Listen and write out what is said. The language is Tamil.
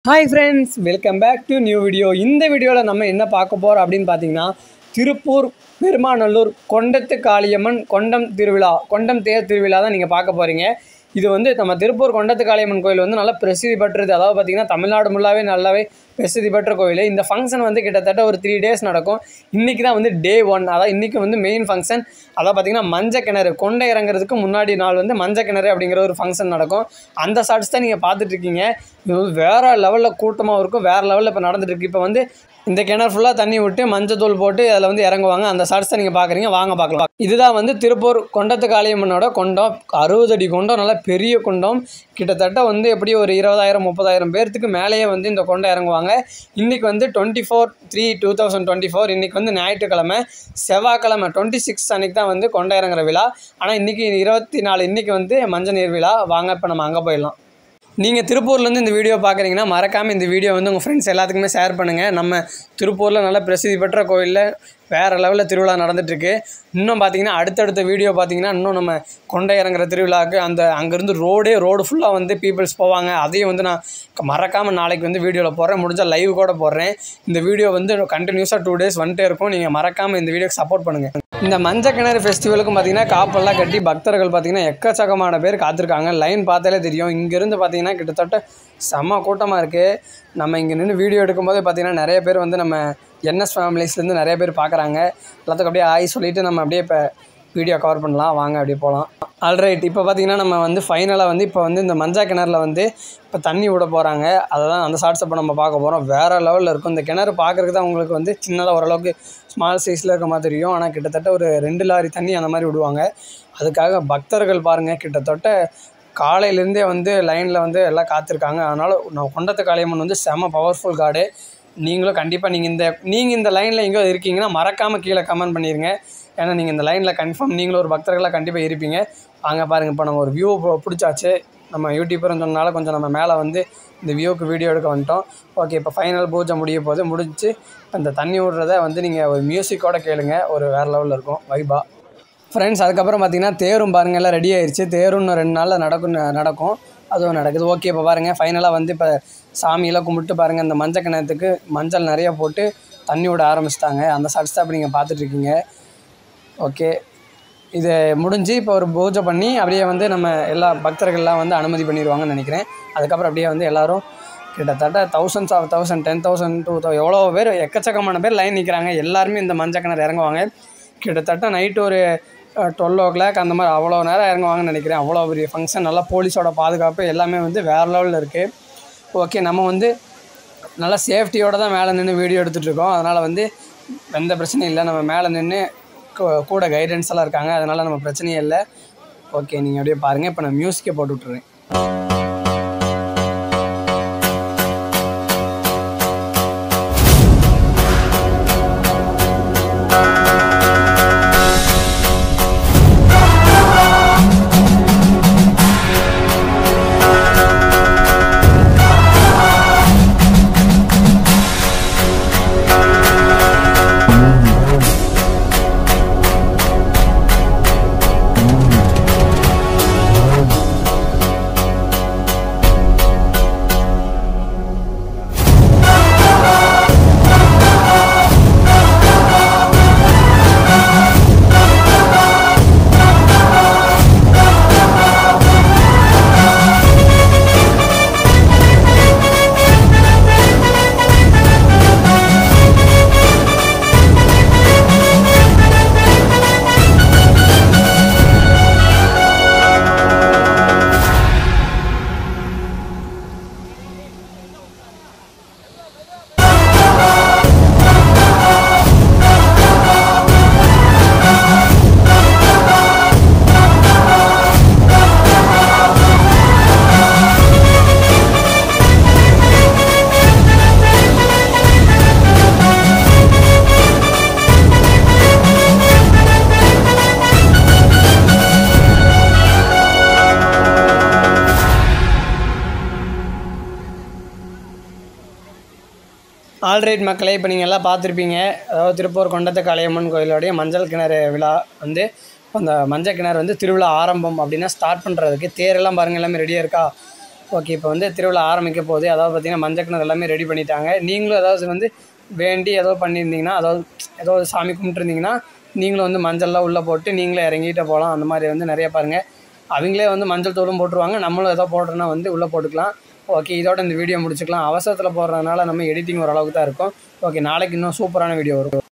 hi friends welcome back to new video இந்த வீடியோவில் நம்ம என்ன பார்க்க போகிறோம் அப்படின்னு பார்த்தீங்கன்னா திருப்பூர் பெருமாநல்லூர் கொண்டத்து காளியம்மன் கொண்டம் திருவிழா கொண்டம் தேர் திருவிழா தான் நீங்கள் பார்க்க போகிறீங்க இது வந்து நம்ம திருப்பூர் கொண்டத்து காளியம்மன் கோயில் வந்து நல்லா பிரசித்தி பெற்றது அதாவது பார்த்திங்கன்னா தமிழ்நாடு முல்லாவே நல்லாவே பிரசித்தி பெற்ற கோயில் இந்த ஃபங்க்ஷன் வந்து கிட்டத்தட்ட ஒரு த்ரீ டேஸ் நடக்கும் இன்றைக்கி தான் வந்து டே ஒன் அதாவது இன்றைக்கி வந்து மெயின் ஃபங்க்ஷன் அதாவது பார்த்திங்கன்னா மஞ்சள் கிணறு கொண்டை இறங்குறதுக்கு முன்னாடி நாள் வந்து மஞ்சள் கிணறு அப்படிங்கிற ஒரு ஃபங்க்ஷன் நடக்கும் அந்த ஷார்ட்ஸ் தான் நீங்கள் பார்த்துட்டு இருக்கீங்க இது வந்து வேறு லெவலில் கூட்டமாக இருக்கும் வேறு லெவலில் இப்போ நடந்துட்டு இருக்கு இப்போ வந்து இந்த கிணறு ஃபுல்லாக தண்ணி விட்டு மஞ்சள் தூள் போட்டு அதில் வந்து இறங்குவாங்க அந்த ஷார்ட்ஸ் தான் நீங்கள் பார்க்குறீங்க வாங்க பார்க்கலாம் இதுதான் வந்து திருப்பூர் கொண்டத்து காளியம்மனோட கொண்டம் அறுபது அடி கொண்டம் நல்லா பெரிய கொண்டம் கிட்டத்தட்ட வந்து எப்படி ஒரு இருபதாயிரம் முப்பதாயிரம் பேர்த்துக்கு மேலேயே வந்து இந்த கொண்டை இறங்குவாங்க இன்றைக்கி வந்து twenty four three two thousand twenty four இன்றைக்கி வந்து ஞாயிற்றுக்கிழமை செவ்வாய்க்கிழமை டுவெண்ட்டி சிக்ஸ் அன்றைக்கி தான் வந்து கொண்டை இறங்குற விழா ஆனால் இன்றைக்கி இருபத்தி நாலு இன்றைக்கி வந்து மஞ்சள் நீர் விழா வாங்க இப்போ நம்ம அங்கே போயிடலாம் நீங்கள் திருப்பூர்லேருந்து இந்த வீடியோ பார்க்குறீங்கன்னா மறக்காமல் இந்த வீடியோ வந்து உங்கள் ஃப்ரெண்ட்ஸ் எல்லாத்துக்குமே ஷேர் பண்ணுங்கள் நம்ம திருப்பூரில் நல்ல பிரசித்தி பெற்ற கோயிலில் வேறு லெவலில் திருவிழா நடந்துகிட்ருக்கு இன்னும் பார்த்தீங்கன்னா அடுத்தடுத்த வீடியோ பார்த்தீங்கன்னா இன்னும் நம்ம கொண்டை இறங்குற திருவிழாவுக்கு அந்த அங்கேருந்து ரோடே ரோடு ஃபுல்லாக வந்து பீப்புள்ஸ் போவாங்க அதையும் வந்து நான் மறக்காமல் நாளைக்கு வந்து வீடியோவில் போடுறேன் முடிஞ்சால் லைவ் கூட போடுறேன் இந்த வீடியோ வந்து கண்டினியூஸாக டூ டேஸ் வந்துட்டே இருக்கும் நீங்கள் மறக்காமல் இந்த வீடியோக்கு சப்போர்ட் பண்ணுங்கள் இந்த மஞ்சள் கிணறு ஃபெஸ்டிவலுக்கும் பார்த்தீங்கன்னா காப்பெல்லாம் கட்டி பக்தர்கள் பார்த்தீங்கன்னா எக்கச்சக்கமான பேர் காத்திருக்காங்க லைன் பார்த்தாலே தெரியும் இங்கேருந்து பார்த்தீங்கன்னா கிட்டத்தட்ட செம்ம கூட்டமாக இருக்குது நம்ம இங்கே நின்று வீடியோ எடுக்கும்போது பார்த்தீங்கன்னா நிறைய பேர் வந்து நம்ம என்எஸ் ஃபேமிலிஸ்லேருந்து நிறைய பேர் பார்க்குறாங்க எல்லாத்துக்கும் அப்படியே ஆய் சொல்லிவிட்டு நம்ம அப்படியே இப்போ வீடியோ கவர் பண்ணலாம் வாங்க அப்படியே போகலாம் ஆல்ரைட் இப்போ பார்த்தீங்கன்னா நம்ம வந்து ஃபைனலாக வந்து இப்போ வந்து இந்த மஞ்சள் கிணறுல வந்து இப்போ தண்ணி விட போகிறாங்க அதை தான் அந்த ஷார்ட்ஸ் இப்போ நம்ம பார்க்க போகிறோம் வேறு லெவலில் இருக்கும் இந்த கிணறு பார்க்குறதுக்கு தான் உங்களுக்கு வந்து சின்னதாக ஓரளவுக்கு ஸ்மால் சைஸில் இருக்க மாதிரி தெரியும் ஆனால் கிட்டத்தட்ட ஒரு ரெண்டு லாரி தண்ணி அந்த மாதிரி விடுவாங்க அதுக்காக பக்தர்கள் பாருங்கள் கிட்டத்தட்ட காலையிலேருந்தே வந்து லைனில் வந்து எல்லாம் காத்திருக்காங்க அதனால் நான் கொண்டத்து காளியம்மன் வந்து செம பவர்ஃபுல் காடு நீங்களும் கண்டிப்பாக நீங்கள் இந்த நீங்கள் இந்த லைனில் எங்கேயோ இருக்கீங்கன்னா மறக்காமல் கீழே கமெண்ட் பண்ணிடுங்க ஏன்னா நீங்கள் இந்த லைனில் கன்ஃபார்ம் நீங்களும் ஒரு பக்தர்களாக கண்டிப்பாக இருப்பீங்க வாங்க பாருங்கள் இப்போ நம்ம ஒரு வியூ பிடிச்சாச்சு நம்ம யூடியூபர்னு சொன்னால கொஞ்சம் நம்ம மேலே வந்து இந்த வியூக்கு வீடியோ எடுக்க வந்துட்டோம் ஓகே இப்போ ஃபைனல் பூஜை முடிய போது முடிஞ்சு இந்த தண்ணி விடுறத வந்து நீங்கள் ஒரு மியூசிக்கோட கேளுங்க ஒரு வேறு லெவலில் இருக்கும் வைபா ஃப்ரெண்ட்ஸ் அதுக்கப்புறம் பார்த்தீங்கன்னா தேரும் பாருங்கள் எல்லாம் ரெடி ஆயிடுச்சு தேரும் இன்னும் ரெண்டு நாளில் நடக்கும் நடக்கும் அதுவும் நடக்குது ஓகே இப்போ பாருங்கள் ஃபைனலாக வந்து இப்போ சாமியெல்லாம் கும்பிட்டு பாருங்கள் இந்த மஞ்சள் கிணத்துக்கு மஞ்சள் நிறைய போட்டு தண்ணி விட ஆரம்பிச்சிட்டாங்க அந்த ஷார்ட்ஸ் தான் இப்போ நீங்கள் பார்த்துட்ருக்கீங்க ஓகே இது முடிஞ்சு இப்போ ஒரு பூஜை பண்ணி அப்படியே வந்து நம்ம எல்லா பக்தர்கள்லாம் வந்து அனுமதி பண்ணிடுவாங்கன்னு நினைக்கிறேன் அதுக்கப்புறம் அப்படியே வந்து எல்லோரும் கிட்டத்தட்ட thousands of thousand ten thousand two தௌ எவ்வளோ பேர் எக்கச்சக்கமான பேர் லைன் நிற்கிறாங்க எல்லாருமே இந்த மஞ்சள் கிணறு இறங்குவாங்க கிட்டத்தட்ட நைட்டு ஒரு டுவெல் ஓ கிளாக் அந்த மாதிரி அவ்வளோ நேரம் இறங்குவாங்கன்னு நினைக்கிறேன் அவ்வளோ பெரிய ஃபங்க்ஷன் நல்லா போலீஸோட பாதுகாப்பு எல்லாமே வந்து வேறு லெவலில் இருக்குது ஓகே நம்ம வந்து நல்லா சேஃப்டியோடு தான் மேலே நின்று வீடியோ எடுத்துகிட்ருக்கோம் அதனால் வந்து எந்த பிரச்சனையும் இல்லை நம்ம மேலே நின்று கூட கைடன்ஸ் எல்லாம் இருக்காங்க அதனால் நம்ம பிரச்சனையே இல்லை ஓகே நீங்கள் அப்படியே பாருங்கள் இப்போ நான் மியூசிக்கை போட்டு விட்ருவேன் ஆல்ரைட் மக்களே இப்போ நீங்கள் எல்லாம் பார்த்துருப்பீங்க அதாவது திருப்பூர் கொண்டத்து காளியம்மன் கோயிலோடைய மஞ்சள் கிணறு விழா வந்து அந்த மஞ்சள் கிணறு வந்து திருவிழா ஆரம்பம் அப்படின்னா ஸ்டார்ட் பண்ணுறதுக்கு தேரெல்லாம் பாருங்கள் எல்லாமே ரெடியாக இருக்கா ஓகே இப்போ வந்து திருவிழா ஆரம்பிக்க போகுது அதாவது பார்த்திங்கன்னா மஞ்சள் கிணறு எல்லாமே ரெடி பண்ணிட்டாங்க நீங்களும் ஏதாவது வந்து வேண்டி ஏதோ பண்ணியிருந்தீங்கன்னா அதாவது ஏதோ ஒரு சாமி கும்பிட்டுருந்தீங்கன்னா நீங்களும் வந்து மஞ்சள்லாம் உள்ளே போட்டு நீங்களே இறங்கிட்டு போகலாம் அந்த மாதிரி வந்து நிறைய பாருங்கள் அவங்களே வந்து மஞ்சள் தூளும் போட்டுருவாங்க நம்மளும் ஏதோ போடுறோன்னா வந்து உள்ளே போட்டுக்கலாம் ஓகே இதோட இந்த வீடியோ முடிச்சுக்கலாம் அவசரத்தில் போடுறதுனால நம்ம எடிட்டிங் ஓரளவுக்கு தான் இருக்கும் ஓகே நாளைக்கு இன்னும் சூப்பரான வீடியோ வரும்